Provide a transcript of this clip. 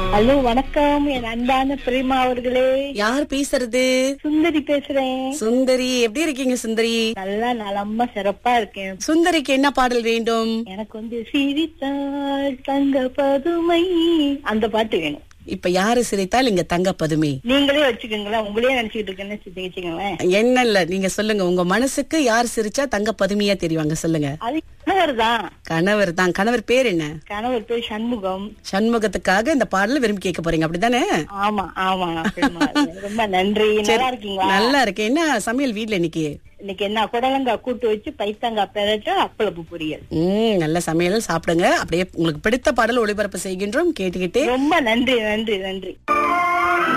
Hello வணக்கம் என் அன்பான பிரேமா அவர்களே யார் பேசுறது சுந்தரி பேசுறேன் சுந்தரி எப்படி இருக்கீங்க சுந்தரி நல்லா நலமா சிறப்பா இருக்கேன் சுந்தரிக்கு என்ன பாடல் வேண்டும் எனக்கு வந்து சிரித்தாள் தங்க பதுமை அந்த பாட்டு வேணும் இப்ப யாரு சிரித்தால் இங்க தங்க பதுமை நீங்களே வச்சுக்கோங்களேன் உங்களே நினைச்சுக்கிட்டு இருக்கேன்னு வச்சு- வச்சுக்கோங்களேன் என்ன இல்ல நீங்க சொல்லுங்க உங்க மனசுக்கு யார் சிரிச்சா தங்க பதுமையா தெரிவாங்க சொல்லுங்க அது கணவர் தான் கணவர் தான் கணவர் பேர் என்ன கணவர் பேர் சண்முகம் சண்முகத்துக்காக இந்த பாடல விரும்பி கேட்க போறீங்க அப்படிதானே ஆமா ஆமா பிரேமா. ரொம்ப நன்றி நல்லா இருக்கீங்களா நல்லா இருக்கு என்ன சமையல் வீட்ல இன்னைக்கு இன்னைக்கு என்ன குடலங்காய் கூட்டு வச்சு பைத்தங்காய் பெரட்டு அப்பளப்பு பொரியல் ம் நல்ல சமையல் சாப்பிடுங்க அப்படியே உங்களுக்கு பிடித்த பாடல் ஒளிபரப்பு செய்கின்றோம் கேட்டுக்கிட்டே ரொம்ப நன்றி நன்றி நன்றி